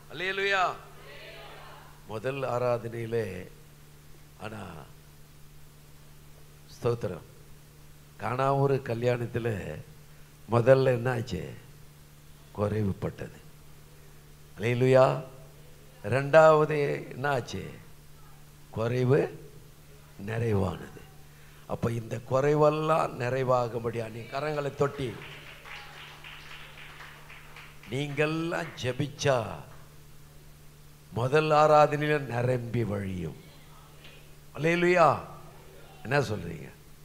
அல்லேலுயா முதல் ஆராதனையிலே ஆனா ஸ்தோத்திரம் காணாவூர் கல்யாணத்தில் முதல்ல என்ன ஆச்சு குறைவுப்பட்டது அல்லேலுயா ரெண்டாவது என்ன ஆச்சு குறைவு நிறைவானது அப்போ இந்த குறைவெல்லாம் நிறைவாகும்படியா நீ கரங்களை தொட்டி நீங்கள்லாம் ஜெபிச்சா முதல் ஆராதனையில நிரம்பி வழியும் அல்லேலுயா என்ன சொல்றீங்க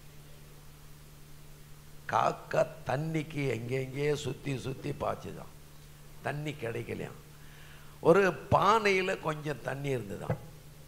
காக்கா தண்ணிக்கு எங்கெங்கே சுத்தி சுத்தி பாய்ச்சுதான் தண்ணி கிடைக்கலையாம் ஒரு பானையில கொஞ்சம் தண்ணி இருந்துதான்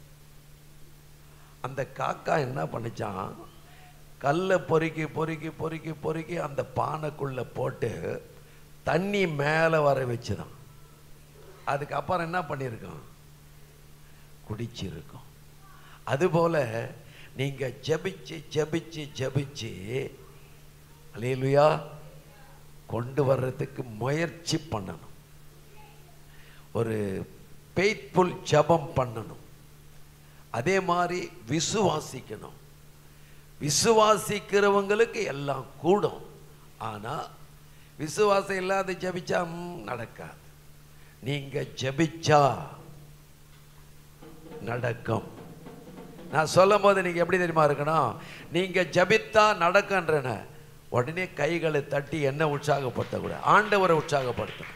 அந்த காக்கா என்ன பண்ணுச்சான் கல்லை பொறுக்கி பொறுக்கி பொறுக்கி பொறுக்கி அந்த பானைக்குள்ள போட்டு தண்ணி மேலே வர வச்சுதான் அதுக்கப்புறம் என்ன பண்ணியிருக்கோம் குடிச்சிருக்கோம் அதுபோல நீங்க ஜெபிச்சு ஜெபிச்சு ஜெபிச்சு அல்லேலூயா கொண்டு வர்றதுக்கு முயற்சி பண்ணணும் ஒரு பெய்த்ஃபுல் ஜெபம் பண்ணணும் அதே மாதிரி விசுவாசிக்கணும் விசுவாசிக்கிறவங்களுக்கு எல்லாம் கூடும் ஆனா விசுவாசம் இல்லாத ஜெபிச்சா ம், நடக்காது நீங்க ஜெபிச்சா நடக்கும் நான் சொல்லும் போது நீங்க எப்படி தெரியுமா இருக்கணும் நீங்க ஜெபித்தா நடக்குன்றன உடனே கைகளை தட்டி என்ன உற்சாகப்படுத்தக்கூடாது ஆண்டவரை உற்சாகப்படுத்தணும்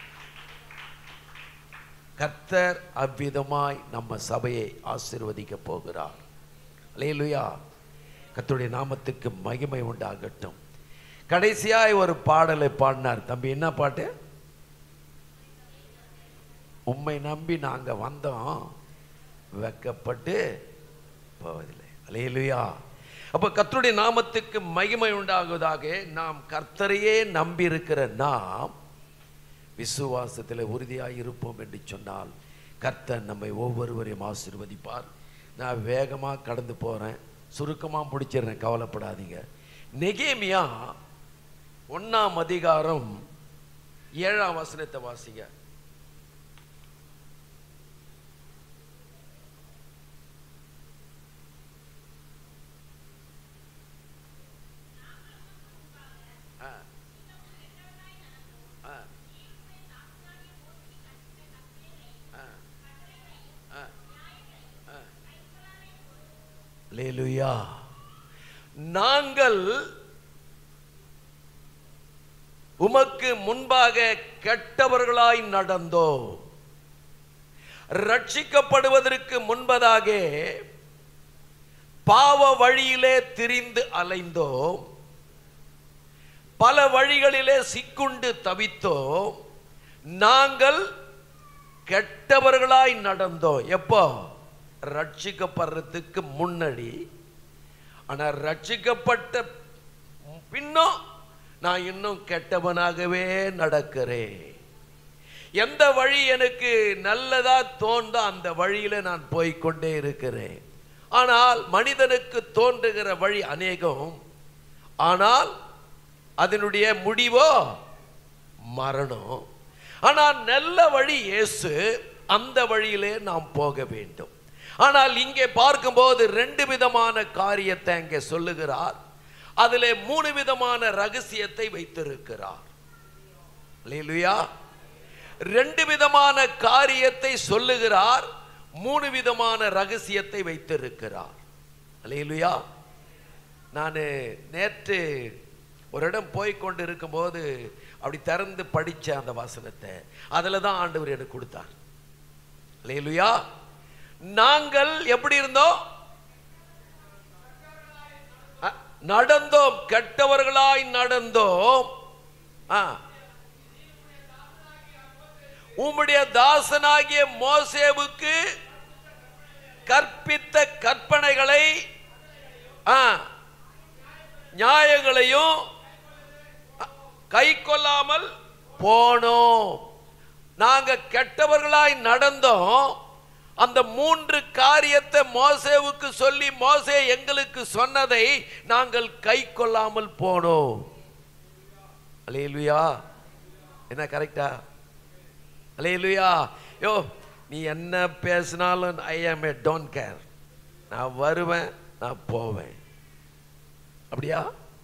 கர்த்தர் அவ்விதமாய் நம்ம சபையை ஆசீர்வதிக்க போகிறார் அல்லேலூயா கர்த்தருடைய நாமத்துக்கு மகிமை உண்டாகட்டும் கடைசியாய் ஒரு பாடலை பாடினார் தம்பி என்ன பாட்டு உம்மை நம்பி நாங்க வந்தோம் வெக்கப்பட்டு போவதில்லை அல்லேலூயா அப்ப கர்த்தருடைய நாமத்துக்கு மகிமை உண்டாகுவதாக நாம் கர்த்தரையே நம்பி இருக்கிற நாம் விசுவாசத்தில் உறுதியாய் இருப்போம் என்று சொன்னால் கர்த்தர் நம்மை ஒவ்வொருவரையும் ஆசீர்வதிப்பார் நான் வேகமாக கடந்து போகிறேன் சுருக்கமாக முடிச்சிடுறேன் கவலைப்படாதீங்க நெகேமியா ஒண்ணாம் அதிகாரம் ஏழாம் வசனத்தை வாசிங்க ஆ. ஆ. ஆ. ஆ. ஆ. அல்லேலூயா நாங்கள் உமக்கு முன்பாக கெட்டவர்களாய் நடந்தோம் ரட்சிக்கப்படுவதற்கு முன்பதாக பாவ வழியிலே திரிந்து அலைந்தோம் பல வழிகளிலே சிக்குண்டு தவித்தோம் நாங்கள் கெட்டவர்களாய் நடந்தோம் எப்போ ரட்சிக்கப்படுறதுக்கு முன்னாடி ஆனா ரட்சிக்கப்பட்ட பின்னும் நான் இன்னும் கெட்டவனாகவே நடக்கிறேன் எந்த வழி எனக்கு நல்லதா தோன்றோ அந்த வழியில நான் போய்க்கொண்டே இருக்கிறேன் ஆனால் மனிதனுக்கு தோன்றுகிற வழி அநேகம் ஆனால் அதனுடைய முடிவோ மரணம் ஆனால் நல்ல வழி இயேசு அந்த வழியிலே நாம் போக வேண்டும் ஆனால் இங்கே பார்க்கும்போது ரெண்டு விதமான காரியத்தை இங்கே சொல்லுகிறார் அதிலே மூணு விதமான ரகசியத்தை வைத்திருக்கிறார் அல்லேலூயா ரெண்டு விதமான காரியத்தை சொல்லுகிறார் மூணு விதமான ரகசியத்தை வைத்திருக்கிறார் அல்லேலூயா நான் நேற்று ஒரு இடம் போய் கொண்டு இருக்கும்போது அப்படி திறந்து படிச்ச அந்த வசனத்தை அதில் தான் ஆண்டவர் எனக்கு கொடுத்தார் அல்லேலூயா நாங்கள் எப்படி இருந்தோம் அ- நடந்தோம் கெட்டவர்களாய் நடந்தோம் ஆ உம்முடைய தாசனாகிய மோசேவுக்கு கற்பித்த கற்பனைகளை ஆ, நியாயங்களையும் கை கொள்ளாமல் போனோம் நாங்க கெட்டவர்களாய் நடந்தோம் அந்த மூன்று காரியத்தை மோசேவுக்கு சொல்லி மோசே எங்களுக்கு சொன்னதை நாங்கள் கை கொள்ளாமல் போனோம் அல்லேலூயா என்ன கரெக்டா அல்லேலூயா யோ நீ என்ன பேசினாலும் ஐ ஆம் ஏ டோன்ட் கேர் நான் வருவேன் நான் போவேன் அப்படியா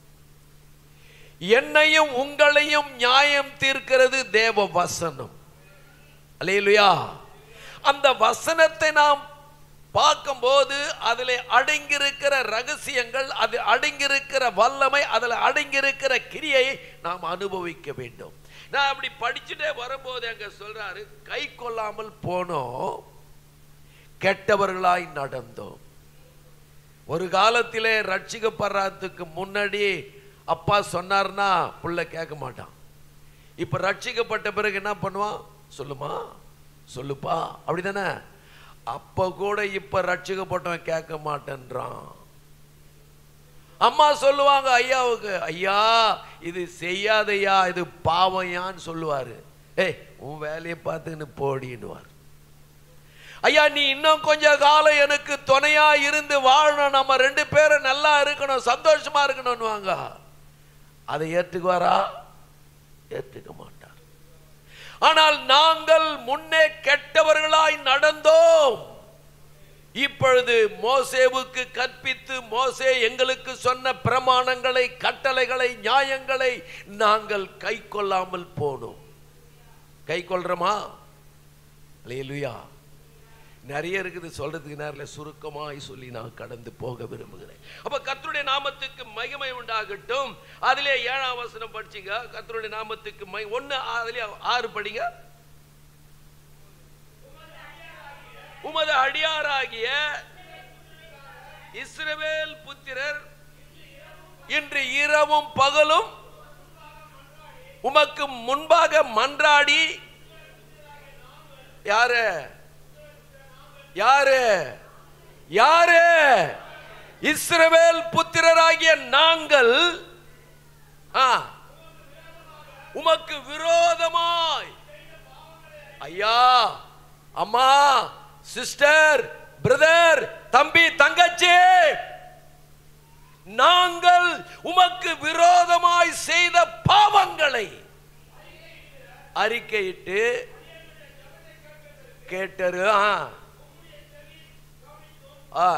என்னையும் உங்களையும் நியாயம் தீர்க்கிறது தேவ வசனம் அல்லேலூயா அந்த வசனத்தை நாம் பார்க்கும்போது அதில் அடங்கியிருக்கிற ரகசியங்கள் அது அடங்கியிருக்கிற வல்லமை அதில் அடங்கியிருக்கிற கிரியையை நாம் அனுபவிக்க வேண்டும் நான் அப்படி படிச்சுட்டே வரும்போது அங்க சொல்றாரு கை கொள்ளாமல் போனோம் கெட்டவர்களாய் நடந்தோம் ஒரு காலத்திலே ரட்சிக்கப்படுறதுக்கு முன்னாடி அப்பா சொன்னார்னா புள்ள கேட்க மாட்டான் இப்ப ரட்சிக்கப்பட்ட பிறகு என்ன பண்ணுவான் சொல்லுமா சொல்லுப்பா அப்படிதானே அப்ப கூட இப்ப ரட்சிக்கப்பட்டவன் கேட்க மாட்டேன்றான் அம்மா சொல்லுவாங்க ஐயாவுக்கு ஐயா இது செய்யாதையா இது பாவையான்னு சொல்லுவாரு ஏய் உன் வேலையை பார்த்துன்னு போடின்னுவார் ஐயா நீ இன்னும் கொஞ்ச காலம் எனக்கு துணையா இருந்து வாழணும் நம்ம ரெண்டு பேரும் நல்லா இருக்கணும் சந்தோஷமா இருக்கணும்னுவாங்க அதை ஏற்றுக்குவாரா ஏற்றுக்க மாட்டார் ஆனால் நாங்கள் முன்னே கெட்டவர்களாய் நடந்தோம் இப்பொழுது மோசேவுக்கு கற்பித்து மோசே எங்களுக்கு சொன்ன பிரமாணங்களை கட்டளைகளை நியாயங்களை நாங்கள் கை கொள்ளாமல் போனோம் கை கொள்றோமா அல்லேலூயா நிறைய இருக்குது சொல்றதுக்கு நேரில் சுருக்கமாய் சொல்லி நான் கடந்து போக விரும்புகிறேன் அப்ப கர்த்தருடைய நாமத்துக்கு மகிமை உண்டாகட்டும் அதிலே ஏழாம் வசனம் படிச்சீங்க கர்த்தருடைய நாமத்துக்கு மை ஒன்னு அதிலே ஆறு படிங்க உமது அடியாராகிய இஸ்ரவேல் புத்திரர் இன்று இரவும் பகலும் உமக்கு முன்பாக மன்றாடி யாரு யாரு யாரு இஸ்ரவேல் புத்திரராகிய நாங்கள் ஆ, உமக்கு விரோதமாய் ஐயா அம்மா சிஸ்டர் பிரதர் தம்பி தங்கச்சி நாங்கள் உமக்கு விரோதமாய் செய்த பாவங்களை அறிக்கையிட்டு கேட்டரு ஆ ஆ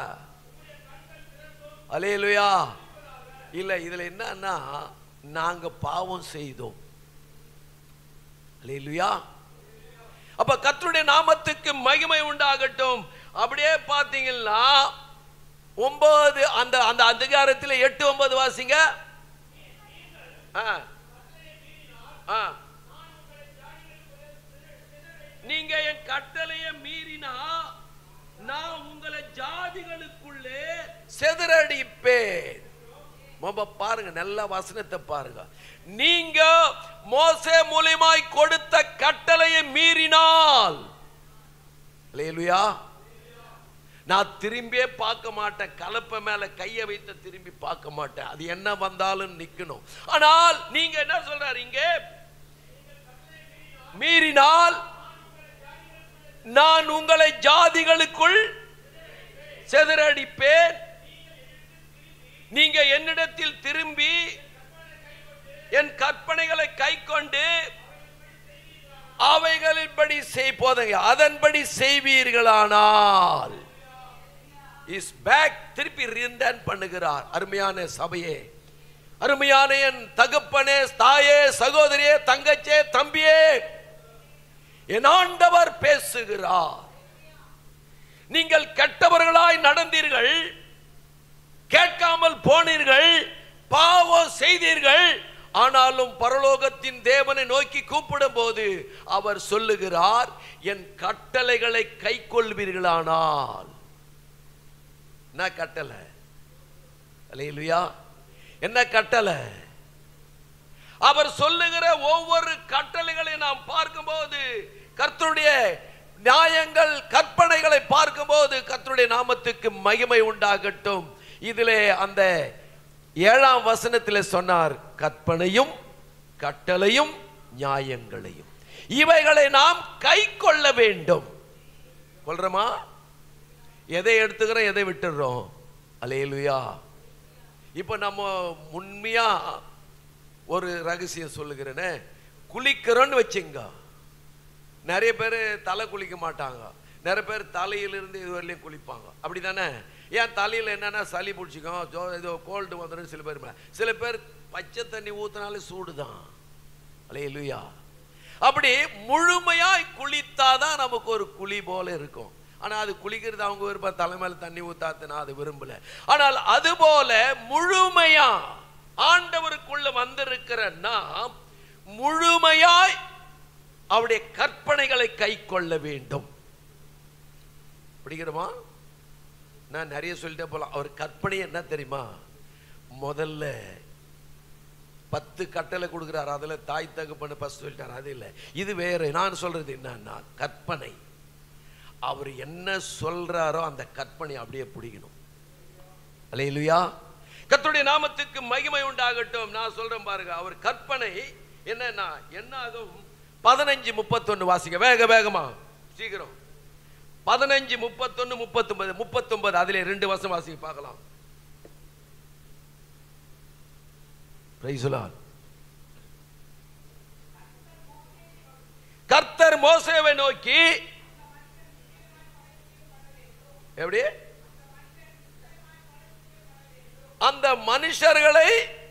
அலேலுயா இல்ல இதுல என்னன்னா நாங்க பாவம் செய்தோம் அலேலுயா அப்ப கர்த்தருடைய நாமத்துக்கு மகிமை உண்டாகட்டும் அப்படியே பாத்தீங்கன்னா ஒன்பது அந்த அந்த அதிகாரத்தில் எட்டு ஒன்பது வாசிங்க ஆ. ஆ. நீங்க என் கட்டளையை மீறினா நான் உங்களை ஜாதிகளுக்குள்ளே செதறடிப்பேன் மொப பாருங்க நல்ல வசனத்தை பாருங்க நீங்க மோசே மூலியமாய் கொடுத்த கட்டளையை மீறினால் அல்லேலூயா நான் திரும்பியே பார்க்க மாட்டேன் கலப்பை மேல கையை வைத்து திரும்பி பார்க்க மாட்டேன் அது என்ன வந்தாலும் நிக்கணும் ஆனால் நீங்க என்ன சொல்றாரு இங்க மீறினால் நான் உங்களை ஜாதிகளுக்குள் செதறடிப்பேன் நீங்க என்னிடத்தில் திரும்பி என் கற்பனைகளை கைக்கொண்டு அவைகளின்படி செய் போதுங்க அதன்படி செய்வீர்களானால் இஸ் பேக் திருப்பி ரிந்தன் பண்ணுகிறார் அருமையான சபையே அருமையான என் தகப்பனே தாயே சகோதரியே தங்கச்சே தம்பியே என் ஆண்டவர் பேசுகிறார் நீங்கள் கெட்டவர்களாய் நடந்தீர்கள் கேட்காமல் போனீர்கள் பாவம் செய்தீர்கள் ஆனாலும் பரலோகத்தின் தேவனை நோக்கி கூப்பிடும் போது அவர் சொல்லுகிறார் என் கட்டளைகளை கை கொள்வீர்களானால் என்ன கட்டளை அல்லேலூயா என்ன கட்டளை அவர் சொல்லுகிற ஒவ்வொரு கட்டளைகளை நாம் பார்க்கும்போது கர்த்தருடைய நியாயங்கள் கற்பனைகளை பார்க்கும்போது கர்த்தருடைய நாமத்துக்கு மகிமை உண்டாகட்டும் இதிலே அந்த ஏழாம் வசனத்தில் சொன்னார் கற்பனையும் கட்டளையும் நியாயங்களையும் இவைகளை நாம் கை கொள்ள வேண்டும் கொள்றோமா எதை எடுத்துக்கிறோம் எதை விட்டுடுறோம் அலையலுயா இப்போ நம்ம உண்மையா ஒரு ரகசியம் சொல்லுகிறேனே குளிக்கிறோன்னு வச்சுங்க நிறைய பேர் தலை குளிக்க மாட்டாங்க நிறைய பேர் தலையிலிருந்து இது வரையிலும் குளிப்பாங்க அப்படிதானே ஏன் தலையில் என்னன்னா சளி பிடிச்சிக்கும் ஜோ ஏதோ கோல்டு வந்துடும் சில பேர் மேல. சில பேர் பச்சை தண்ணி ஊற்றினாலே சூடு தான் அலையலுயா அப்படி முழுமையாய் குளித்தாதான் நமக்கு ஒரு குழி போல இருக்கும் ஆனா அது குளிக்கிறது அவங்க விருப்பம் தலைமையில தண்ணி ஊத்தாத்துனா அது விரும்பல ஆனால் அது போல முழுமையா ஆண்டவருக்குள்ள வந்திருக்கிற நாம் முழுமையாய் அவருடைய கற்பனைகளை கை கொள்ள வேண்டும் பிடிக்கிறோமா நான் நிறைய சொல்லிட்டே போலாம் அவர் கற்பனை என்ன தெரியுமா முதல்ல பத்து கட்டளை கொடுக்குறாரு அதுல தாய் தகப்பன்னு ஃபர்ஸ்ட் சொல்லிட்டார் அது இல்லை இது வேற நான் சொல்றது என்னன்னா கற்பனை அவர் என்ன சொல்றாரோ அந்த கற்பனை அப்படியே பிடிக்கணும் அல்லேலூயா கர்த்தருடைய நாமத்துக்கு மகிமை உண்டாகட்டும் நான் சொல்றேன் பாருங்க அவர் கற்பனை என்னன்னா என்ன ஆகும் பதினஞ்சு முப்பத்தொன்னு வாசிக்க வேக வேகமா சீக்கிரம் பதினஞ்சு முப்பத்தொன்னு முப்பத்தொன்பது முப்பத்தொன்பது அதுல ரெண்டு வருஷம் வாசிக்க பார்க்கலாம் Praise the Lord. கர்த்தர் மோசேவை நோக்கி எப்படி அந்த மனுஷர்களை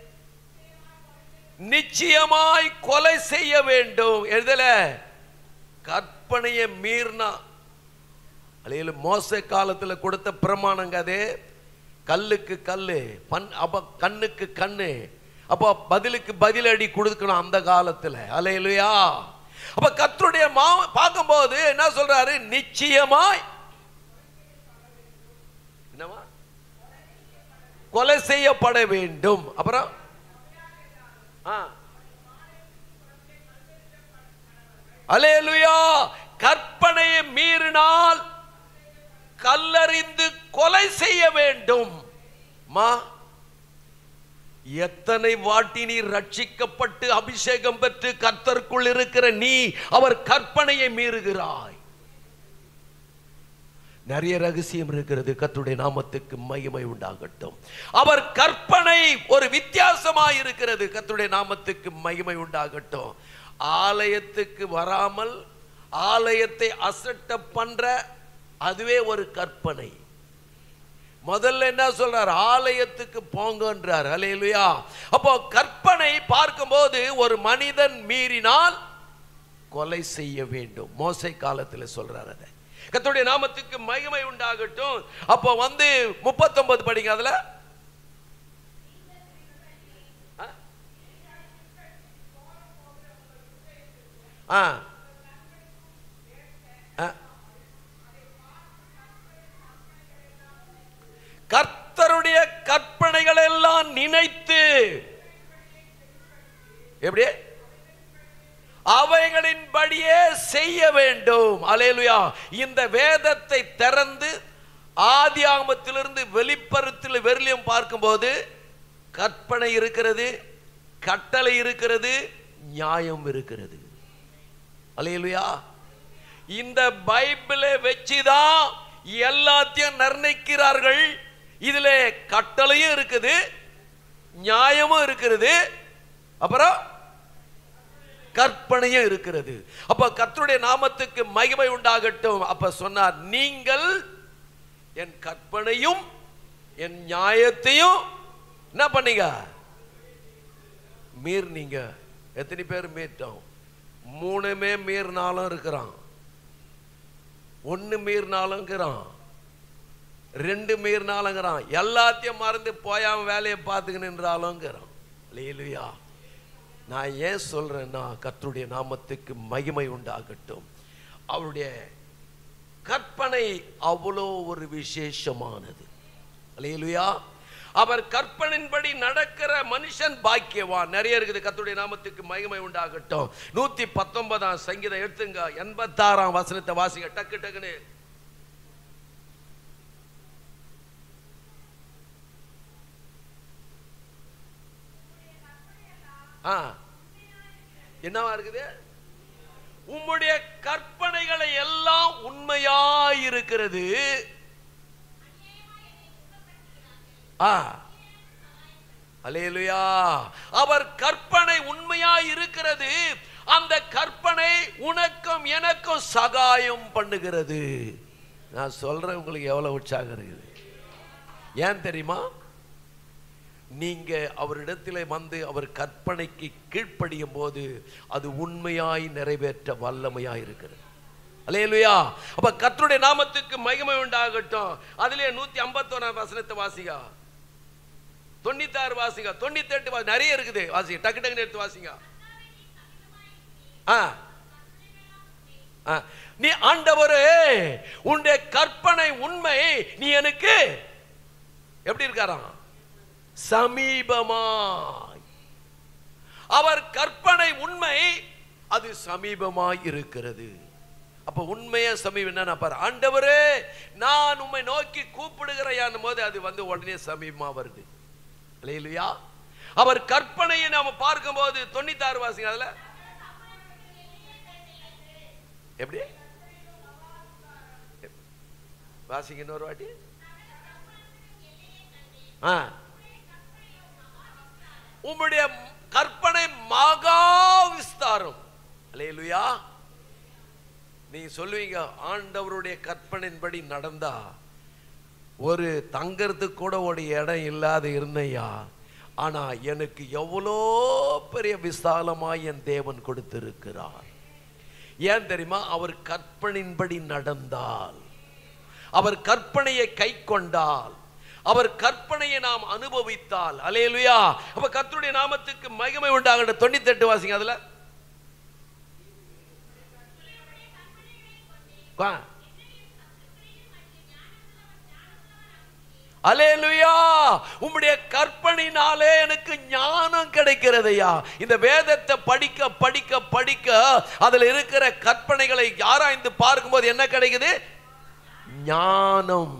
நிச்சயமாய் கொலை செய்ய வேண்டும் எழுதல கற்பனையை மீறினா அலையில மோச காலத்துல கொடுத்த பிரமாணங்க அது கல்லுக்கு கல்லு பண் அப்ப கண்ணுக்கு கண்ணு அப்போ பதிலுக்கு பதிலடி கொடுக்கணும் அந்த காலத்துல அலையிலையா அப்ப கர்த்தருடைய மா பார்க்கும்போது என்ன சொல்றாரு நிச்சயமாய் என்னவா கொலை செய்யப்பட வேண்டும் அப்புறம் ஆ அலேலுயா கற்பனையை மீறினால் கல்லறிந்து கொலை செய்ய வேண்டும் மா எத்தனை வாட்டி நீ ரட்சிக்கப்பட்டு அபிஷேகம் பெற்று கர்த்தருக்குள் இருக்கிற நீ அவர் கற்பனையை மீறுகிறாய் நிறைய ரகசியம் இருக்கிறது கர்த்தருடைய நாமத்துக்கு மகிமை உண்டாகட்டும் அவர் கற்பனை ஒரு வித்தியாசமாய் இருக்கிறது கர்த்தருடைய நாமத்துக்கு மகிமை உண்டாகட்டும் ஆலயத்துக்கு வராமல் ஆலயத்தை அசட்ட பண்ற அதுவே ஒரு கற்பனை முதல்ல என்ன சொல்றார் ஆலயத்துக்கு போங்கன்றார் அலையலுயா அப்போ கற்பனை பார்க்கும்போது ஒரு மனிதன் மீறினால் கொலை செய்ய வேண்டும் மோசை காலத்துல சொல்றார் அதை கர்த்தருடைய நாமத்துக்கு மகிமை உண்டாகட்டும் அப்போ வந்து முப்பத்தொன்பது படிங்க அதுல ஆ? ஆ ஆ கர்த்தருடைய கற்பனைகள் எல்லாம் நினைத்து எப்படி அவைகளின்படியே செய்ய வேண்டும் அலேலுயா இந்த வேதத்தை திறந்து ஆதி ஆகமத்திலிருந்து வெளிப்பருத்தில் வெறிலியம் பார்க்கும்போது கற்பனை இருக்கிறது கட்டளை இருக்கிறது நியாயம் இருக்கிறது அலேலுயா இந்த பைபிளை வச்சுதான் எல்லாத்தையும் நிர்ணயிக்கிறார்கள் இதுல கட்டளையும் இருக்குது நியாயமும் இருக்கிறது அப்புறம் கற்பனையும் இருக்கிறது அப்ப கர்த்தருடைய நாமத்துக்கு மகிமை உண்டாகட்டும் அப்ப சொன்னார் நீங்கள் என் கற்பனையும் என் நியாயத்தையும் என்ன பண்ணீங்க மீறினீங்க எத்தனை பேர் மீறிட்டோம் மூணுமே மீறினாலும் இருக்கிறான் ஒன்னு மீறினாலும் இருக்கிறான் ரெண்டு மீறினாலுங்கிறான் எல்லாத்தையும் மறந்து போயாம வேலையை பார்த்துக்கணுன்றாலுங்கிறான் இல்லையா நான் ஏன் சொல்றேன்னா கர்த்தருடைய நாமத்துக்கு மகிமை உண்டாகட்டும் அவருடைய கற்பனை அவ்வளோ ஒரு விசேஷமானது அல்லேலூயா அவர் கற்பனின்படி நடக்கிற மனுஷன் பாக்கியவான் நிறைய இருக்குது கர்த்தருடைய நாமத்துக்கு மகிமை உண்டாகட்டும் நூத்தி பத்தொன்பதாம் சங்கீதம் எடுத்துங்க எண்பத்தாறாம் வசனத்தை வாசிங்க டக்கு டக்குன்னு ஆ என்னவா இருக்குது உம்முடைய கற்பனைகளை எல்லாம் உண்மையாயிருக்கிறது ஆ அலேலுயா அவர் கற்பனை உண்மையாய் இருக்கிறது அந்த கற்பனை உனக்கும் எனக்கும் சகாயம் பண்ணுகிறது நான் சொல்றேன் உங்களுக்கு எவ்வளவு உற்சாகம் இருக்குது ஏன் தெரியுமா நீங்க அவரிடத்தில் வந்து அவர் கற்பனைக்கு கீழ்ப்படியும் போது அது உண்மையாய் நிறைவேற்ற வல்லமையாய் இருக்கிறது அல்லேலூயா அப்ப கர்த்தருடைய நாமத்துக்கு மகிமை உண்டாகட்டும் அதிலே நூத்தி ஐம்பத்தோராம் வசனத்தை வாசிங்க தொண்ணூத்தாறு வாசிங்க தொண்ணூத்தி எட்டு வாசி நிறைய இருக்குது வாசிங்க டக்கு டக்குன்னு எடுத்து வாசிங்க ஆ ஆ. நீ ஆண்டவரே உன்னுடைய கற்பனை உண்மை நீ எனக்கு எப்படி இருக்காராம் சமீபமாய் அவர் கற்பனை உண்மை அது சமீபமாய் இருக்கிறது அப்ப உண்மையா சமீபம் என்ன பாரு ஆண்டவரே நான் உம்மை நோக்கி கூப்பிடுகிறேன் போது அது வந்து உடனே சமீபமா வருது இல்லையா அவர் கற்பனையை நாம பார்க்கும்போது தொண்ணூத்தாறு வாசிங்க அதுல எப்படி வாசிங்க இன்னொரு வாட்டி ஆ உம்முடைய கற்பனை மகா விஸ்தாரம் அல்லேலூயா நீ சொல்லுவீங்க ஆண்டவருடைய கற்பனையின்படி நடந்தா ஒரு தங்கறதுக்கு கூட ஒரு இடம் இல்லாத இருந்தையா ஆனா எனக்கு எவ்வளோ பெரிய விசாலமாய் என் தேவன் கொடுத்திருக்கிறார் ஏன் தெரியுமா அவர் கற்பனையின்படி நடந்தால் அவர் கற்பனையை கை கொண்டால் அவர் கற்பனையை நாம் அனுபவித்தால் அலேலுயா அப்ப கர்த்தருடைய நாமத்துக்கு மகிமை உண்டாகட்ட தொண்ணூத்தி எட்டு வாசிங்க அதுல வா. அலேலுயா உம்முடைய கற்பனையினாலே எனக்கு ஞானம் கிடைக்கிறதையா இந்த வேதத்தை படிக்க படிக்க படிக்க அதுல இருக்கிற கற்பனைகளை ஆராய்ந்து பார்க்கும்போது என்ன கிடைக்குது ஞானம்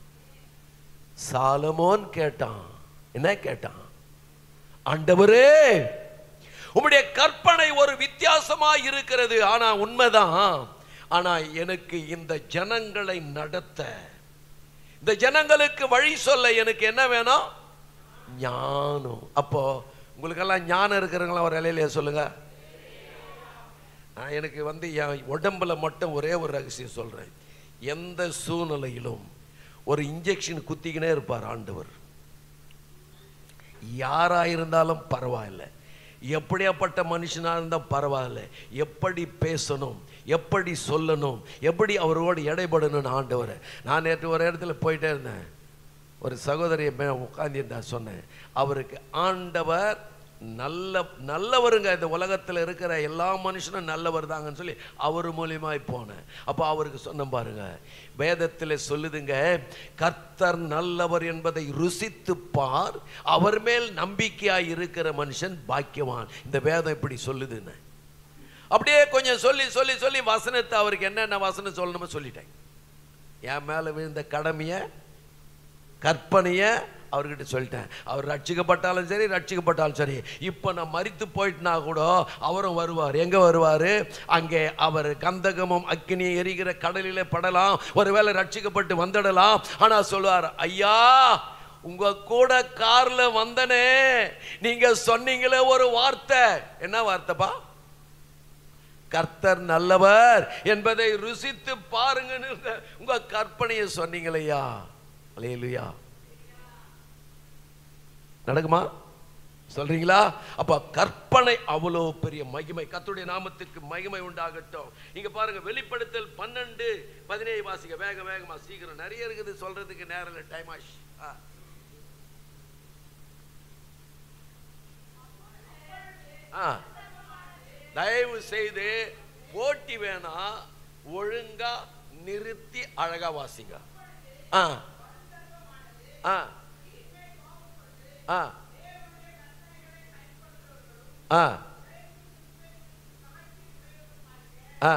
சாலமோன் கேட்டான் என்ன கேட்டான் ஆண்டவரே உம்முடைய கற்பனை ஒரு வித்தியாசமா இருக்கிறது ஆனா உண்மைதான் ஆனா எனக்கு இந்த ஜனங்களை நடத்த இந்த ஜனங்களுக்கு வழி சொல்ல எனக்கு என்ன வேணும் ஞானம் அப்போ உங்களுக்கெல்லாம் ஞானம் இருக்கிறவங்களா ஒரு இலையில சொல்லுங்க நான் எனக்கு வந்து என் உடம்புல மட்டும் ஒரே ஒரு ரகசியம் சொல்றேன் எந்த சூழ்நிலையிலும் ஒரு இன்ஜெக்ஷன் குத்திக்கினே இருப்பார் ஆண்டவர் யாரா இருந்தாலும் பரவாயில்லை எப்படியாப்பட்ட மனுஷனா இருந்தால் பரவாயில்ல எப்படி பேசணும் எப்படி சொல்லணும் எப்படி அவரோடு இடைபடணும்னு ஆண்டவர் நான் நேற்று ஒரு இடத்துல போயிட்டே இருந்தேன் ஒரு சகோதரியை உட்காந்து சொன்னேன் அவருக்கு ஆண்டவர் நல்ல நல்லவருங்க இந்த உலகத்தில் இருக்கிற எல்லா மனுஷனும் நல்லவர் தாங்கன்னு சொல்லி அவர் மூலியமாய் போனேன் அப்போ அவருக்கு சொன்ன பாருங்க வேதத்தில் சொல்லுதுங்க கர்த்தர் நல்லவர் என்பதை ருசித்து பார் அவர் மேல் நம்பிக்கையாய் இருக்கிற மனுஷன் பாக்கியவான் இந்த வேதம் இப்படி சொல்லுதுன்னு அப்படியே கொஞ்சம் சொல்லி சொல்லி சொல்லி வசனத்தை அவருக்கு என்னென்ன வசனம் சொல்லணுமோ சொல்லிட்டேன் என் மேலே விழுந்த கடமையை கற்பனையை அவர்கிட்ட சொல்லிட்டேன் அவர் ரட்சிக்கப்பட்டாலும் சரி ரட்சிக்கப்பட்டாலும் சரி இப்போ நான் மறித்து போயிட்டுனா கூட அவரும் வருவார் எங்கே வருவார் அங்கே அவர் கந்தகமும் அக்கினி எரிகிற கடலிலே படலாம் ஒருவேளை ரட்சிக்கப்பட்டு வந்துடலாம் ஆனால் சொல்லுவார் ஐயா உங்க கூட கார்ல வந்தனே நீங்க சொன்னீங்களே ஒரு வார்த்தை என்ன வார்த்தைப்பா கர்த்தர் நல்லவர் என்பதை ருசித்து பாருங்கன்னு உங்க கற்பனையை சொன்னீங்களையா அலையலுயா நடக்குமா சொல்றீங்களா அப்ப கற்பனை அவ்வளோ பெரிய மகிமை கர்த்தருடைய நாமத்துக்கு மகிமை உண்டாகட்டும் இங்க பாருங்க வெளிப்படுத்தல் பன்னெண்டு பதினேழு வாசிக்க வேக வேகமா சீக்கிரம் நிறைய இருக்குது சொல்றதுக்கு நேரம் இல்லை டைம் ஆஷ் ஆ தயவு செய்து போட்டி வேணாம் ஒழுங்கா நிறுத்தி அழகா வாசிங்க ஆ ஆ ஆ ஆ ஆ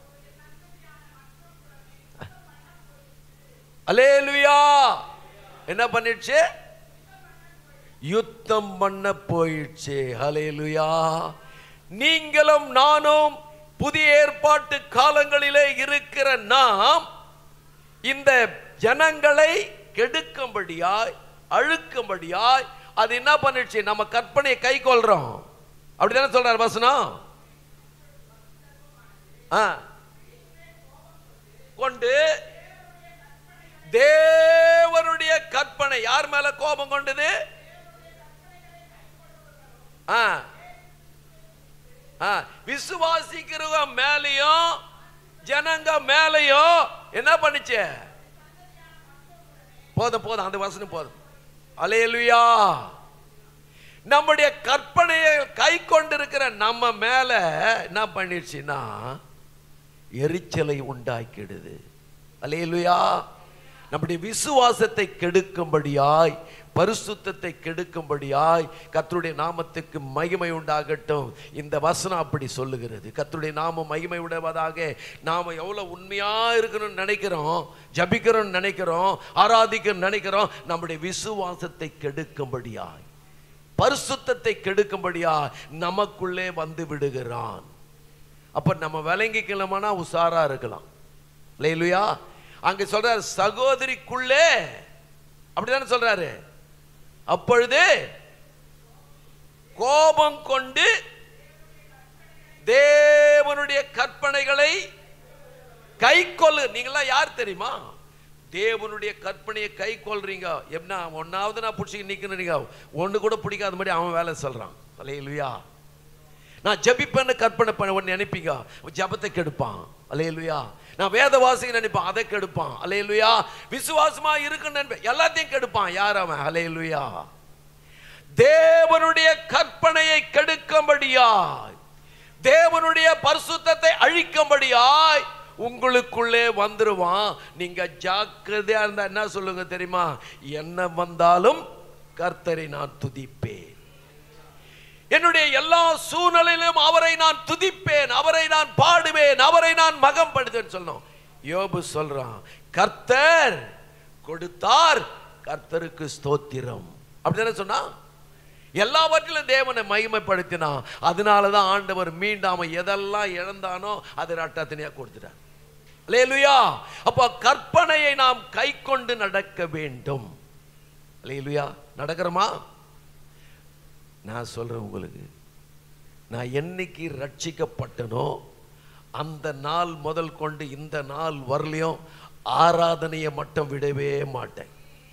அலேலுயா என்ன பண்ணிடுச்சு யுத்தம் பண்ண போயிடுச்சு ஹலேலுயா நீங்களும் நானும் புதிய ஏற்பாட்டு காலங்களிலே இருக்கிற நாம் இந்த ஜனங்களை கெடுக்கும்படியாய் அழுக்கும்படியாய் அது என்ன பண்ணிடுச்சு நம்ம கற்பனையை கை கொள்றோம் அப்படிதானே சொல்றாரு வசனம் ஆ கொண்டு தேவனுடைய கற்பனை யார் மேல கோபம் கொண்டது ஆ ஆ, விசுவாசிக்கிறவங்க மேலையும் ஜனங்க மேலையும் என்ன பண்ணுச்சு போதும் போதும் அந்த வசனம் போதும் அலையலுயா நம்முடைய கற்பனையை கை கொண்டிருக்கிற நம்ம மேல என்ன பண்ணிடுச்சுன்னா எரிச்சலை உண்டாக்கிடுது அலையலுயா நம்முடைய விசுவாசத்தை கெடுக்கும்படியாய் பரிசுத்தத்தை கெடுக்கும்படியாய் கர்த்தருடைய நாமத்துக்கு மகிமை உண்டாகட்டும் இந்த வசனம் அப்படி சொல்லுகிறது கர்த்தருடைய நாமம் மகிமை உடைவதாக நாம எவ்வளவு உண்மையா இருக்கணும்னு நினைக்கிறோம் ஜபிக்கிறோம்னு நினைக்கிறோம் ஆராதிக்கணும்னு நினைக்கிறோம் நம்முடைய விசுவாசத்தை கெடுக்கும்படியாய் பரிசுத்தத்தை கெடுக்கும்படியா நமக்குள்ளே வந்து விடுகிறான் அப்ப நம்ம விளங்கிக்கலாமானா உஷாரா இருக்கலாம் லேலுயா அங்க சொல்றாரு சகோதரிக்குள்ளே அப்படிதானே சொல்றாரு அப்பொழுது கோபம் கொண்டு தேவனுடைய கற்பனைகளை கை கொள்ளு நீங்களாம் யார் தெரியுமா தேவனுடைய கற்பனையை கை கொள்றீங்க என்ன ஒன்னாவது நான் பிடிச்சி நிக்கணுங்க ஒண்ணு கூட பிடிக்காத மாதிரி அவன் வேலை சொல்றான் அலையலுயா நான் ஜபிப்பேன்னு கற்பனை பண்ண ஒன்று நினைப்பீங்க ஜபத்தை கெடுப்பான் அலையலுயா நான் வேத வாசிக்க நினைப்பான் அதை கெடுப்பான் அலையலுயா விசுவாசமா இருக்குன்னு நினைப்பேன் எல்லாத்தையும் கெடுப்பான் யார் அவன் அலையலுயா தேவனுடைய கற்பனையை கெடுக்கும்படியாய் தேவனுடைய பரிசுத்தத்தை அழிக்கும்படியாய் உங்களுக்குள்ளே வந்துருவான் நீங்க ஜாக்கிரதையா இருந்தா என்ன சொல்லுங்க தெரியுமா என்ன வந்தாலும் கர்த்தரை நான் துதிப்பேன் என்னுடைய எல்லா சூழ்நிலையிலும் அவரை நான் துதிப்பேன் அவரை நான் பாடுவேன் அவரை நான் மகம் படுத்தேன் சொல்லணும் யோபு சொல்றான் கர்த்தர் கொடுத்தார் கர்த்தருக்கு ஸ்தோத்திரம் அப்படிதானே சொன்னா எல்லாவற்றிலும் தேவனை மகிமைப்படுத்தினா அதனால தான் ஆண்டவர் மீண்டும் அவன் எதெல்லாம் இழந்தானோ அது ரட்டத்தினையா கொடுத்துட்டார் லேலுயா அப்போ கற்பனையை நாம் கை கொண்டு நடக்க வேண்டும் லேலுயா நடக்கிறோமா நான் சொல்றேன் உங்களுக்கு நான் என்னைக்கு ரட்சிக்கப்பட்டனோ அந்த நாள் முதல் கொண்டு இந்த நாள் வரலையும் ஆராதனையை மட்டும் விடவே மாட்டேன்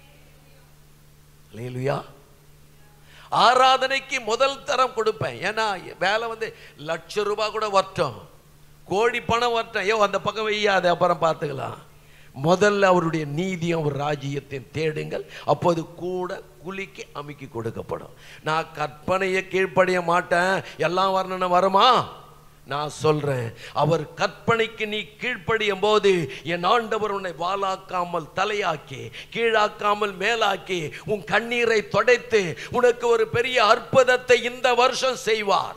லேலுயா ஆராதனைக்கு முதல் தரம் கொடுப்பேன் ஏன்னா வேலை வந்து லட்ச ரூபாய் கூட வரட்டும் கோடி பணம் வரட்டும் ஐயோ அந்த பக்கம் வையாத அப்புறம் பார்த்துக்கலாம் முதல்ல அவருடைய நீதியும் அவர் ராஜ்யத்தையும் தேடுங்கள் அப்போது கூட குலுக்கி அமுக்கி கொடுக்கப்படும் நான் கற்பனையை கீழ்ப்படிய மாட்டேன் எல்லாம் வரணும்னு வருமா நான் சொல்றேன் அவர் கற்பனைக்கு நீ கீழ்ப்படியும் போது என் ஆண்டவர் உன்னை வாலாக்காமல் தலையாக்கி கீழாக்காமல் மேலாக்கி உன் கண்ணீரை தொடைத்து உனக்கு ஒரு பெரிய அற்புதத்தை இந்த வருஷம் செய்வார்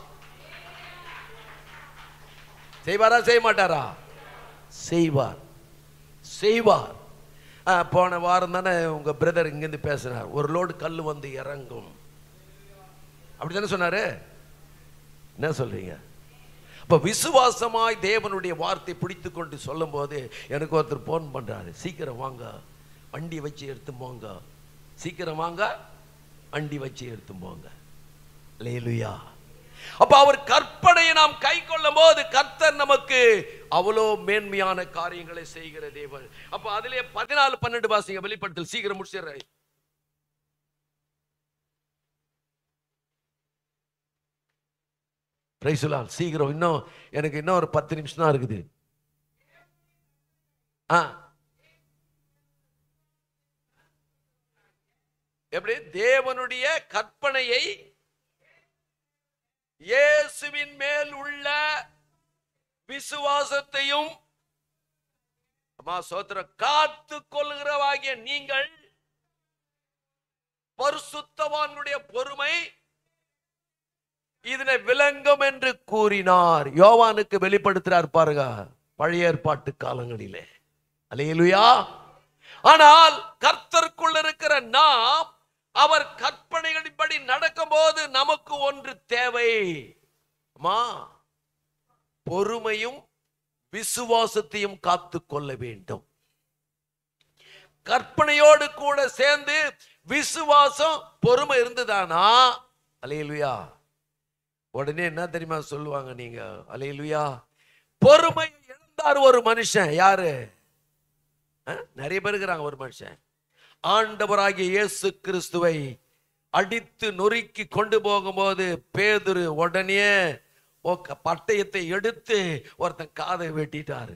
செய்வாரா செய்ய மாட்டாரா செய்வார் செய்வார் ஆ, போன வாரம் தானே உங்க பிரதர் இங்கேருந்து பேசினார் ஒரு லோடு கல் வந்து இறங்கும் அப்படி தானே சொன்னாரு என்ன சொல்றீங்க அப்ப விசுவாசமாய் தேவனுடைய வார்த்தை பிடித்து கொண்டு சொல்லும்போது எனக்கு ஒருத்தர் ஃபோன் பண்றாரு சீக்கிரம் வாங்க வண்டி வச்சு எடுத்து போங்க சீக்கிரம் வாங்க வண்டி வச்சு எடுத்து போங்க லேலுயா அப்ப அவர் கற்பனையை நாம் கை கொள்ளும் போது கர்த்தர் நமக்கு அவ்வளோ மேன்மையான காரியங்களை செய்கிற தேவன் அப்ப அதிலே பதினாலு பன்னெண்டு வாசிங்க வெளிப்படுத்தல் சீக்கிரம் முடிச்சிடுறேன் பிரைசுலால் சீக்கிரம் இன்னும் எனக்கு இன்னும் ஒரு பத்து நிமிஷம் தான் இருக்குது ஆ எப்படி தேவனுடைய கற்பனையை இயேசுவின் மேல் உள்ள விசுவாசத்தையும் அம்மா சோத்திரம் காத்து கொள்கிறவாகிய நீங்கள் பரிசுத்தவானுடைய பொறுமை இதனை விளங்கும் என்று கூறினார் யோவானுக்கு வெளிப்படுத்துறார் பாருங்க பழைய ஏற்பாட்டு காலங்களிலே அலையலுயா ஆனால் கர்த்தருக்குள் இருக்கிற நாம் அவர் கற்பனைகளின்படி நடக்கும்போது நமக்கு ஒன்று தேவை அம்மா பொறுமையும் விசுவாசத்தையும் காத்து கொள்ள வேண்டும் கற்பனையோடு கூட சேர்ந்து விசுவாசம் பொறுமை இருந்ததானா அலையலுயா உடனே என்ன தெரியுமா சொல்லுவாங்க நீங்க அலையலுயா பொறுமை இழந்தார் ஒரு மனுஷன் யாரு அஹ், நிறைய பேர் இருக்கிறாங்க ஒரு மனுஷன் ஆண்டவராகிய இயேசு கிறிஸ்துவை அடித்து நொறுக்கி கொண்டு போகும்போது பேதுரு உடனே ஒக்க- பட்டயத்தை எடுத்து ஒருத்தன் காதை வெட்டிட்டாரு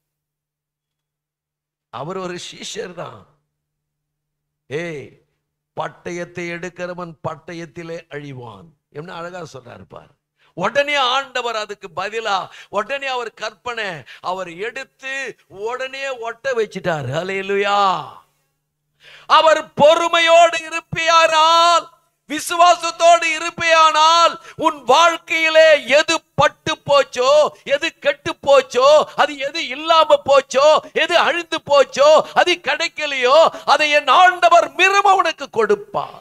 அவர் ஒரு சீஷர் தான் ஏய் பட்டயத்தை எடுக்கிறவன் பட்டயத்திலே அழிவான் என்ன அழகா சொல்றாரு பார் உடனே ஆண்டவர் அதுக்கு பதிலா உடனே அவர் கற்பனை அவர் எடுத்து உடனே ஒட்ட வச்சிட்டார் ஹalleluya அவர் பொறுமையோடு இருப்பியானால் விசுவாசத்தோடு இருப்பேயானால் உன் வாழ்க்கையிலே எது பட்டு போச்சோ எது கெட்டு போச்சோ அது எது இல்லாம போச்சோ எது அழிந்து போச்சோ அது கிடைக்கலையோ அதை என் ஆண்டவர் மிரும உனக்கு கொடுப்பார்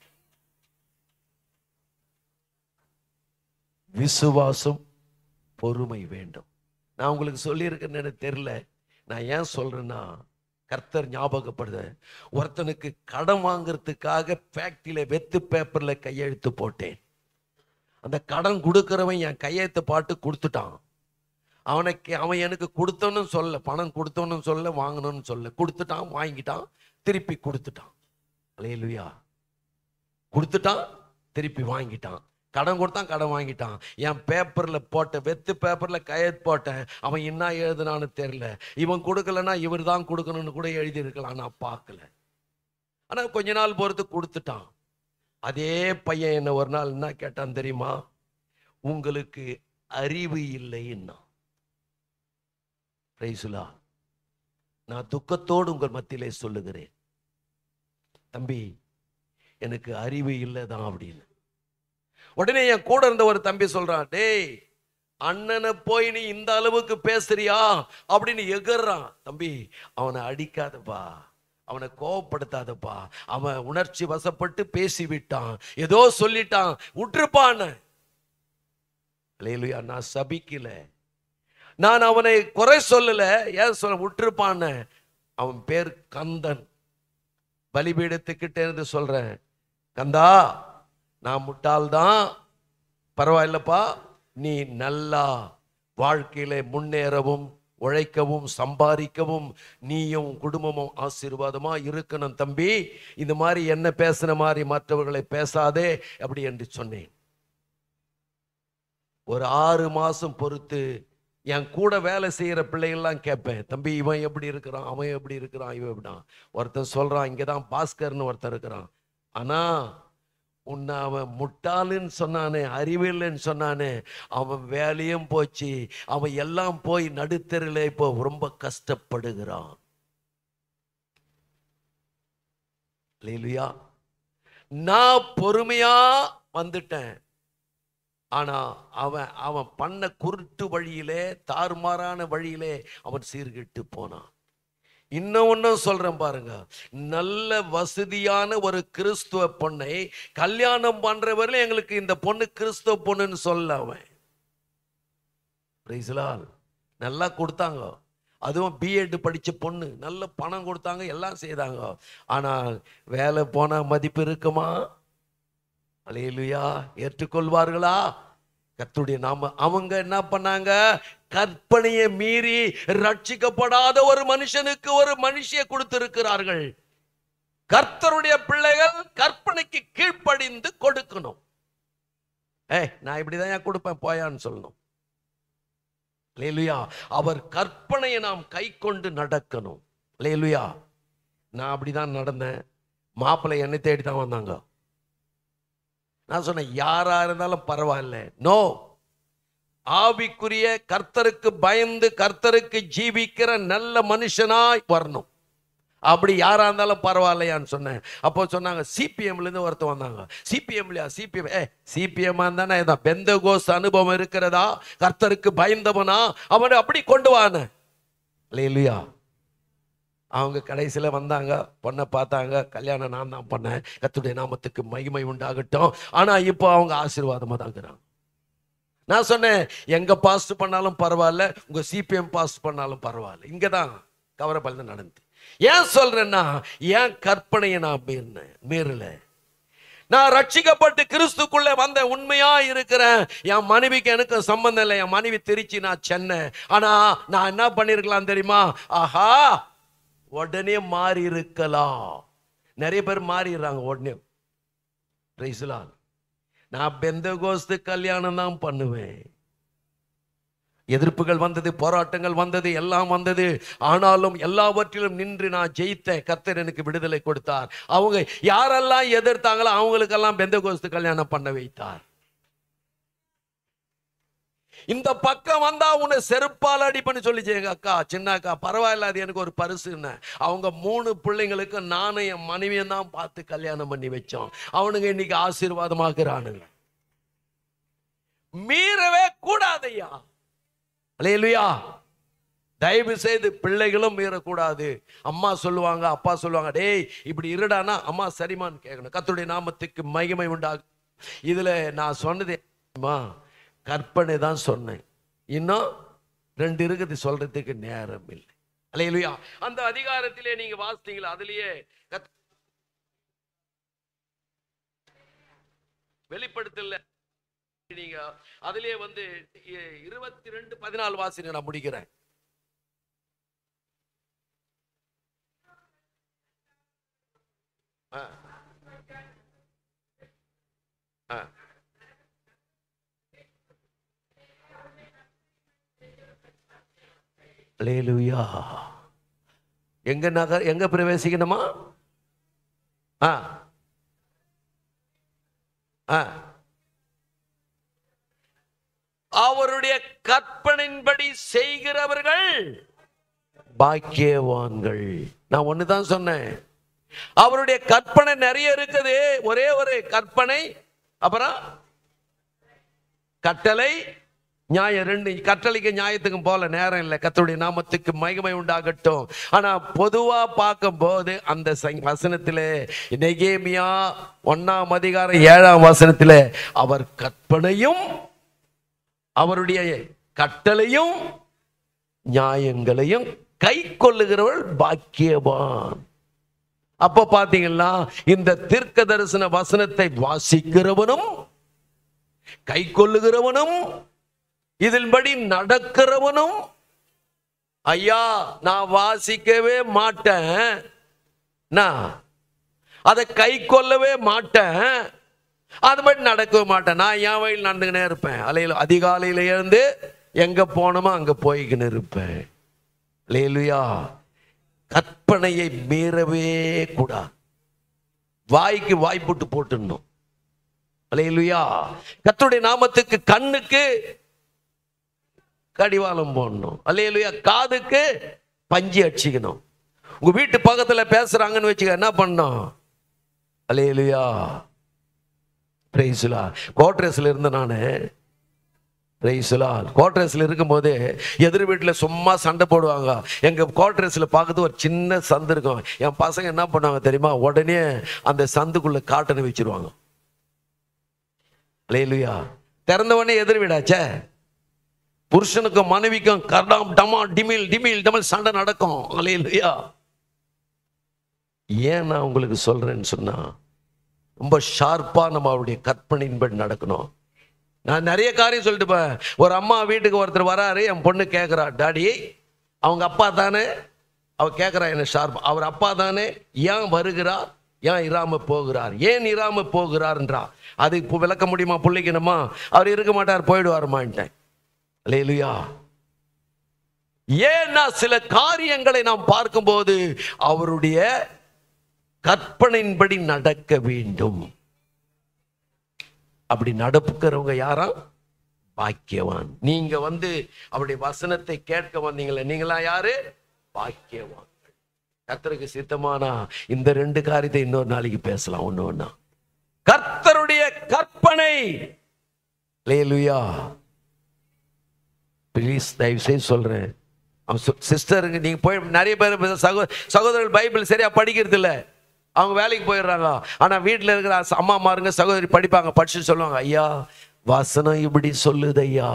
விசுவாசம் பொறுமை வேண்டும் நான் உங்களுக்கு சொல்லியிருக்கேன்னு எனக்கு தெரியல நான் ஏன் சொல்றேன்னா கர்த்தர் ஞாபகப்படுத ஒருத்தனுக்கு கடன் வாங்குறதுக்காக ஃபேக்டரியில வெத்து பேப்பர்ல கையெழுத்து போட்டேன் அந்த கடன் கொடுக்கிறவன் என் கையெழுத்து பாட்டு கொடுத்துட்டான் அவனுக்கு அவன் எனக்கு கொடுத்தோன்னு சொல்ல பணம் கொடுத்தோன்னு சொல்ல வாங்கணும்னு சொல்ல கொடுத்துட்டான் வாங்கிட்டான் திருப்பி கொடுத்துட்டான் அலையலுயா கொடுத்துட்டான் திருப்பி வாங்கிட்டான் கடன் கொடுத்தான் கடன் வாங்கிட்டான் என் பேப்பர்ல போட்ட வெத்து பேப்பர்ல கையெழுத்து போட்டேன் அவன் என்ன எழுதுனான்னு தெரியல இவன் கொடுக்கலன்னா இவர் தான் கொடுக்கணும்னு கூட எழுதி இருக்கலாம் நான் பார்க்கல ஆனா கொஞ்ச நாள் பொறுத்து கொடுத்துட்டான் அதே பையன் என்ன ஒரு நாள் என்ன கேட்டான் தெரியுமா உங்களுக்கு அறிவு இல்லைன்னா பிரைசுலா நான் துக்கத்தோடு உங்கள் மத்தியிலே சொல்லுகிறேன் தம்பி எனக்கு அறிவு இல்லைதான் அப்படின்னு உடனே என் கூட இருந்த ஒரு தம்பி சொல்றான் டேய் அண்ணனை போய் நீ இந்த அளவுக்கு பேசுறியா அப்படின்னு எகறான் தம்பி அவனை அடிக்காதப்பா அவனை கோவப்படுத்தாதப்பா அவன் உணர்ச்சி வசப்பட்டு பேசி விட்டான் ஏதோ சொல்லிட்டான் விட்டுருப்பான் லேலுயா நான் சபிக்கல நான் அவனை குறை சொல்லல ஏன் சொல்ல விட்டுருப்பான்னு அவன் பேர் கந்தன் பலிபீடத்துக்கிட்ட இருந்து சொல்றேன் கந்தா நான் முட்டாள்தான் பரவாயில்லப்பா நீ நல்லா வாழ்க்கையில முன்னேறவும் உழைக்கவும் சம்பாதிக்கவும் நீயும் குடும்பமும் ஆசீர்வாதமா இருக்கணும் தம்பி இந்த மாதிரி என்ன பேசுன மாதிரி மற்றவர்களை பேசாதே அப்படி என்று சொன்னேன் ஒரு ஆறு மாசம் பொறுத்து என் கூட வேலை செய்யற பிள்ளைகள்லாம் கேட்பேன் தம்பி இவன் எப்படி இருக்கிறான் அவன் எப்படி இருக்கிறான் இவன் எப்படிதான் ஒருத்தன் சொல்றான் இங்கதான் பாஸ்கர்னு ஒருத்தன் இருக்கிறான் ஆனா உன்னை அவன் முட்டாளுன்னு சொன்னானே அறிவில்லைன்னு சொன்னானே அவன் வேலையும் போச்சு அவன் எல்லாம் போய் நடுத்தெருல இப்போ ரொம்ப கஷ்டப்படுகிறான் இல்லையா நான் பொறுமையா வந்துட்டேன் ஆனா அவன் அவன் பண்ண குருட்டு வழியிலே தாறுமாறான வழியிலே அவன் சீர்கிட்டு போனான் இன்னும் ஒன்றும் சொல்றேன் பாருங்க நல்ல வசதியான ஒரு கிறிஸ்துவ பொண்ணை கல்யாணம் பண்றவரையில எங்களுக்கு இந்த பொண்ணு கிறிஸ்துவ பொண்ணுன்னு சொல்ல அவன் Praise the Lord. நல்லா கொடுத்தாங்க அதுவும் பிஎட் படிச்ச பொண்ணு நல்ல பணம் கொடுத்தாங்க எல்லாம் செய்தாங்க ஆனால் வேலை போனா மதிப்பு இருக்குமா அலையிலுயா ஏற்றுக்கொள்வார்களா கர்த்தருடைய நாம அவங்க என்ன பண்ணாங்க கற்பனையை மீறி ரட்சிக்கப்படாத ஒரு மனுஷனுக்கு ஒரு மனுஷிய கொடுத்திருக்கிறார்கள் கர்த்தருடைய பிள்ளைகள் கற்பனைக்கு கீழ்ப்படிந்து கொடுக்கணும் ஏய் நான் இப்படிதான் ஏன் கொடுப்பேன் போயான்னு சொல்லணும் லேலுயா அவர் கற்பனையை நாம் கை கொண்டு நடக்கணும் லேலுயா நான் அப்படிதான் நடந்தேன் மாப்பிள்ளை என்னை தேடி தான் வந்தாங்க நான் சொன்னேன் யாரா இருந்தாலும் பரவாயில்ல நோ ஆவிக்குரிய கர்த்தருக்கு பயந்து கர்த்தருக்கு ஜீவிக்கிற நல்ல மனுஷனாய் வரணும் அப்படி யாரா இருந்தாலும் பரவாயில்லையான்னு சொன்னேன் அப்போ சொன்னாங்க சிபிஎம்ல இருந்து ஒருத்தர் வந்தாங்க சிபிஎம்லையா சிபிஎம் ஏ சிபிஎம் தானே இதான் பெந்த கோஸ் அனுபவம் இருக்கிறதா கர்த்தருக்கு பயந்தவனா அவனை அப்படி கொண்டு வான இல்லையா அவங்க கடைசியில் வந்தாங்க பொண்ணை பார்த்தாங்க கல்யாணம் நான் தான் பண்ணேன் கர்த்தருடைய நாமத்துக்கு மகிமை உண்டாகட்டும் ஆனால் இப்போ அவங்க ஆசீர்வாதமாக தான் இருக்கிறாங்க நான் சொன்னேன் எங்க பாஸ் பண்ணாலும் பரவாயில்ல உங்க சிபிஎம் பாஸ் பண்ணாலும் பரவாயில்ல இங்க தான் கவரப்பல் நடந்து ஏன் சொல்றேன்னா ஏன் கற்பனையை நான் மீறினேன் மீறல நான் ரட்சிக்கப்பட்டு கிறிஸ்துக்குள்ள வந்த உண்மையா இருக்கிறேன் என் மனைவிக்கு எனக்கு சம்பந்தம் இல்லை என் மனைவி திருச்சி நான் சென்னை ஆனா நான் என்ன பண்ணிருக்கலாம் தெரியுமா ஆஹா உடனே மாறி இருக்கலாம் நிறைய பேர் மாறிடுறாங்க உடனே Praise the Lord. நான் பெந்த கோஸ்து கல்யாணம் தான் பண்ணுவேன் எதிர்ப்புகள் வந்தது போராட்டங்கள் வந்தது எல்லாம் வந்தது ஆனாலும் எல்லாவற்றிலும் நின்று நான் ஜெயித்தேன் கர்த்தர் எனக்கு விடுதலை கொடுத்தார் அவங்க யாரெல்லாம் எதிர்த்தாங்களோ அவங்களுக்கெல்லாம் பெந்த கோஸ்து கல்யாணம் பண்ண வைத்தார் இந்த பக்கம் வந்தா உன்னை செருப்பால் அடிப்பன்னு சொல்லிச்சு எங்க அக்கா சின்ன அக்கா பரவாயில்ல அது எனக்கு ஒரு பரிசுன்னு அவங்க மூணு பிள்ளைங்களுக்கு நானும் என் மனைவியும் தான் பார்த்து கல்யாணம் பண்ணி வச்சோம் அவனுங்க இன்னைக்கு ஆசீர்வாதமாக்குறானுங்க மீறவே கூடாதையா அல்லேலூயா தயவு செய்து பிள்ளைகளும் மீறக்கூடாது அம்மா சொல்லுவாங்க அப்பா சொல்லுவாங்க டேய் இப்படி இருடானா அம்மா சரிமான்னு கேட்கணும் கர்த்தருடைய நாமத்துக்கு மகிமை உண்டாகும் இதுல நான் சொன்னது தெரியுமா? கற்பனை தான் சொன்னேன் இன்னும் ரெண்டு இருக்குது சொல்றதுக்கு நேரம் இல்லை அல்லேலூயா அந்த அதிகாரத்திலே நீங்க வாசித்தீங்களா அதுலயே கத்- வெளிப்படுத்தல நீங்க அதிலே வந்து இ- இருபத்தி ரெண்டு பதினாலு வாசிங்க நான் முடிக்கிறேன் ஆ. ஆ. அல்லேலூயா எங்க நகர் எங்க பிரவேசிக்கணுமா ஆ ஆ அவருடைய கற்பனையின்படி செய்கிறவர்கள் பாக்கியவான்கள் நான் ஒண்ணுதான் சொன்னேன் அவருடைய கற்பனை நிறைய இருக்குது ஒரே ஒரு கற்பனை அப்புறம் கட்டளை நியாயம் ரெண்டு கட்டளைக்கு நியாயத்துக்கும் போல நேரம் இல்லை கர்த்தருடைய நாமத்துக்கு மகிமை உண்டாகட்டும் ஆனா பொதுவா பார்க்கும்போது அந்த சங்- வசனத்திலே நெகேமியா ஒன்னாம் அதிகாரம் ஏழாம் வசனத்திலே அவர் கற்பனையும் அவருடைய கட்டளையும் நியாயங்களையும் கை கொள்ளுகிறவள் பாக்கியவான் அப்ப பாத்தீங்கன்னா இந்த தீர்க்க தரிசன வசனத்தை வாசிக்கிறவனும் கை கொள்ளுகிறவனும் இதன்படி நடக்கிறவனும் ஐயா நான் வாசிக்கவே மாட்டேன் நான் அதை கை கொள்ளவே மாட்டேன் அது மாதிரி நடக்கவே மாட்டேன் நான் என் வழியில் நடந்துக்கினே இருப்பேன் அலையில அதிகாலையில இருந்து எங்க போனோமோ அங்க போய்க்கின்னு இருப்பேன் லேலுயா கற்பனையை மீறவே கூடாது வாய்க்கு வாய்ப்புட்டு போட்டுடணும் அலையிலுயா கர்த்தருடைய நாமத்துக்கு கண்ணுக்கு கடிவாளம் போடணும் அலையிலுயா காதுக்கு பஞ்சு அடிச்சுக்கணும் உங்க வீட்டு பக்கத்துல பேசுறாங்கன்னு வச்சுக்க என்ன பண்ணணும் அலையிலுயா பிரைசுலா கோட்ரஸ்ல இருந்து நான் பிரைசுலா கோட்ரஸ்ல இருக்கும்போது எதிர் வீட்டில் சும்மா சண்டை போடுவாங்க எங்க கோட்ரஸ்ல பார்க்கறது ஒரு சின்ன சந்து இருக்கும் என் பசங்க என்ன பண்ணுவாங்க தெரியுமா உடனே அந்த சந்துக்குள்ள காட்டனை வச்சிருவாங்க லேலுயா திறந்த உடனே எதிர் வீடாச்சே புருஷனுக்கும் மனைவிக்கும் கர்டாம் டமா டிமில் டிமில் டமல் சண்டை நடக்கும் லேலுயா ஏன் நான் உங்களுக்கு சொல்றேன்னு சொன்னா ரொம்ப ஷார்ப்பா நம்ம அவருடைய கற்பனையின்படி நடக்கணும் நான் நிறைய காரியம் சொல்லிட்டு போறேன். ஒரு அம்மா வீட்டுக்கு ஒருத்தர் வராரு என் பொண்ணு கேட்குறா டாடி அவங்க அப்பா தானே அவ கேட்குறா என்ன ஷார்ப் அவர் அப்பா தானே ஏன் வருகிறார் ஏன் இராம போகிறார் ஏன் இராம போகிறார்ன்றா அது இப்போ விளக்க முடியுமா பிள்ளைக்கணுமா அவர் இருக்க மாட்டார் போயிடுவாருமான்ட்டேன் லேலுயா ஏன்னா சில காரியங்களை நாம் பார்க்கும்போது அவருடைய கற்பனையின்படி நடக்க வேண்டும் அப்படி நடப்புக்கிறவங்க யாரா பாக்கியவான் நீங்க வந்து அவருடைய வசனத்தை கேட்க வந்தீங்களே நீங்களா யாரு பாக்கியவான் கர்த்தருக்கு சித்தமானா இந்த ரெண்டு காரியத்தை இன்னொரு நாளைக்கு பேசலாம் ஒண்ணு ஒண்ணா கர்த்தருடைய கற்பனை லேலுயா ப்ளீஸ் தயவு செய்து சொல்றேன் சிஸ்டருங்க நீங்க போய் நிறைய பேர் சகோ சகோதரர்கள் பைபிள் சரியா படிக்கிறது இல்ல அவங்க வேலைக்கு போயிடுறாங்க ஆனா வீட்டில் இருக்கிற அஸ்- அம்மா மாருங்க சகோதரி படிப்பாங்க படிச்சு சொல்லுவாங்க ஐயா வசனம் இப்படி சொல்லுது ஐயா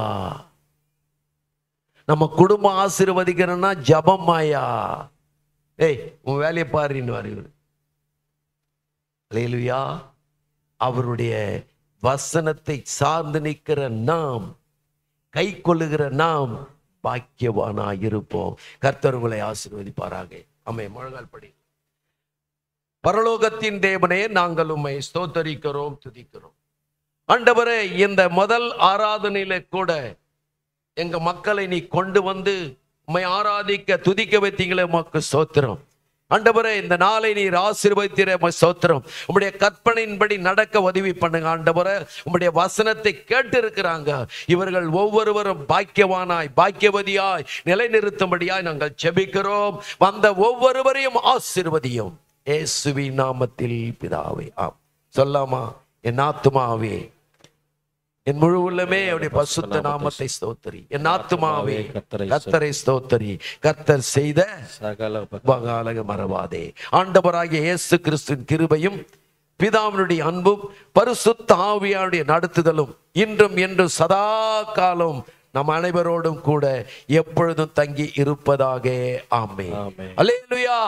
நம்ம குடும்பம் ஆசீர்வதிக்கணும்னா ஜபம் ஐயா ஏய் உன் வேலையை பாருன்னு இவரு லேலுயா அவருடைய வசனத்தை சார்ந்து நிற்கிற நாம் கை கொள்ளுகிற நாம் பாக்கியவானாய் இருப்போம் கர்த்தர் உங்களை ஆசீர்வதிப்பாராக அம்மே முழங்கால் படி பரலோகத்தின் தேவனே நாங்கள் உம்மை ஸ்தோத்தரிக்கிறோம் துதிக்கிறோம் ஆண்டவரே இந்த முதல் ஆராதனையில கூட எங்க மக்களை நீ கொண்டு வந்து உம்மை ஆராதிக்க துதிக்க வைத்தீங்களே உமக்கு ஸ்தோத்திரம் ஆண்டவரே இந்த நாளை நீர் ஆசீர்வதித்திர உமக்கு ஸ்தோத்திரம் உம்முடைய கற்பனையின்படி நடக்க உதவி பண்ணுங்க ஆண்டவரே உம்முடைய வசனத்தை கேட்டு இருக்கிறாங்க இவர்கள் ஒவ்வொருவரும் பாக்கியவானாய் பாக்கியவதியாய் நிலைநிறுத்தும்படியாய் நாங்கள் ஜெபிக்கிறோம் வந்த ஒவ்வொருவரையும் ஆசீர்வதியும் இயேசுவி நாமத்தில் பிதாவே ஆம் சொல்லாமா என் ஆத்துமாவே என் முழு உள்ளமே அவருடைய பசுத்த நாமத்தை ஸ்தோத்தரி என் ஆத்துமாவே கர்த்தரை கர்த்தரை ஸ்தோத்தரி கர்த்தர் செய்த சகல பகாலக மறவாதே ஆண்டவராகிய இயேசு கிறிஸ்துவின் கிருபையும் பிதாவினுடைய அன்பும் பரிசுத்த ஆவியானுடைய நடத்துதலும் இன்றும் என்றும் சதா காலம் நம் அனைவரோடும் கூட எப்பொழுதும் தங்கி இருப்பதாக ஆமே ஆமென். அல்லேலூயா